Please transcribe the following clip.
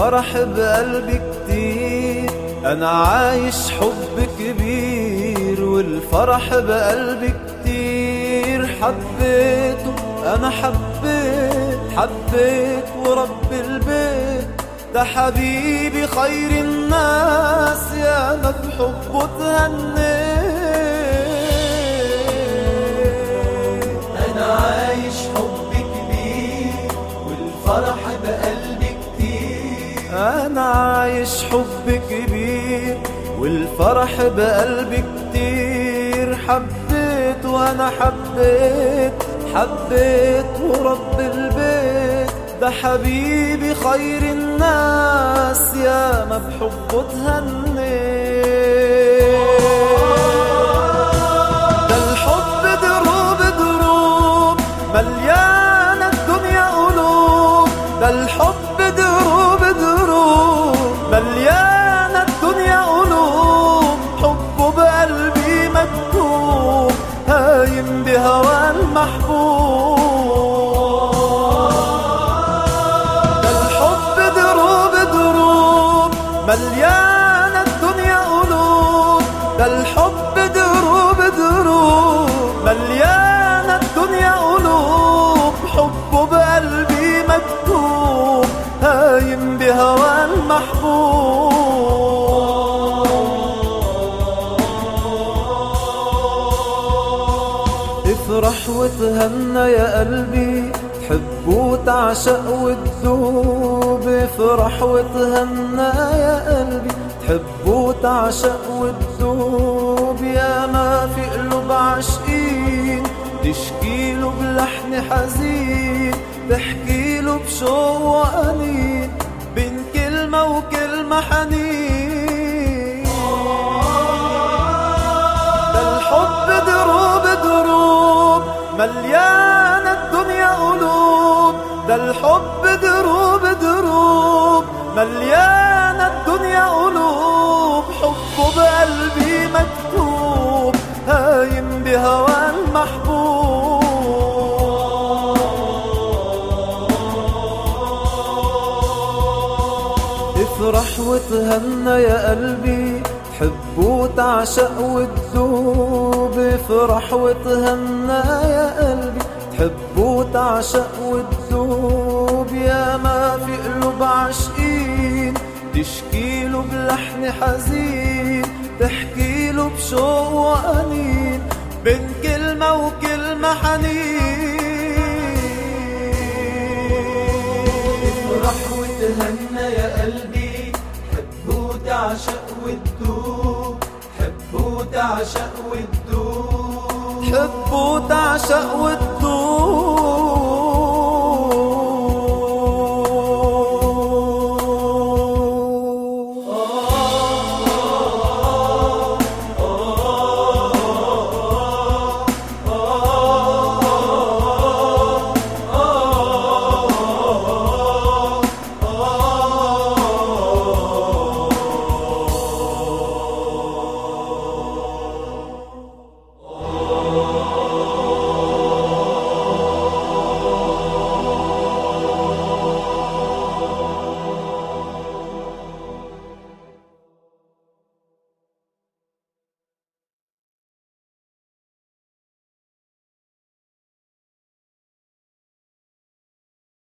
الفرح بقلبي كتير أنا عايش حب كبير والفرح بقلبي كتير حبيته أنا حبيت حبيت ورب البيت ده حبيبي خير الناس يا ما بحبه تهنيت أنا عايش حب كبير والفرح بقلبي كتير أنا عايش حب كبير والفرح بقلبي كتير حبيت وأنا حبيت حبيت ورب البيت ده حبيبي خير الناس يا ما بحبه تهنيت ده الحب دروب دروب مليانة الدنيا قلوب ده الحب دروب دروب مليانة الدنيا قلوب حبه بقلبي مكتوب هايم بهوى المحبوب ده الحب دروب دروب مليانة الدنيا قلوب ده الحب دروب دروب مليانة الدنيا قلوب حبه بقلبي مكتوب هايم بهوى المحبوب افرح وتهنى يا قلبي تحب وتعشق وتذوب افرح وتهنى يا قلبي تحب وتعشق وتذوب يا ما في قلوب عاشقين تشكيله بلحن حزين تحكيله بشوق وأنين بين كلمة وكلمة حنين ده الحب دروب دروب مليانة الدنيا قلوب ده الحب دروب دروب مليانة الدنيا قلوب حبه بقلبي مكتوب هايم بهوى المحبوب افرح وتهنى يا قلبي تحب وتعشق وتذوب افرح وتهنى يا قلبي تحب وتعشق وتذوب يا ما في قلوب عاشقين تشكيله بلحن حزين تحكيله بشوق وأنين بين كلمة وكلمة حنين افرح وتهنى يا قلبي حب وتعشق وتدوب حب وتعشق وتدوب حب وتعشق وتدوب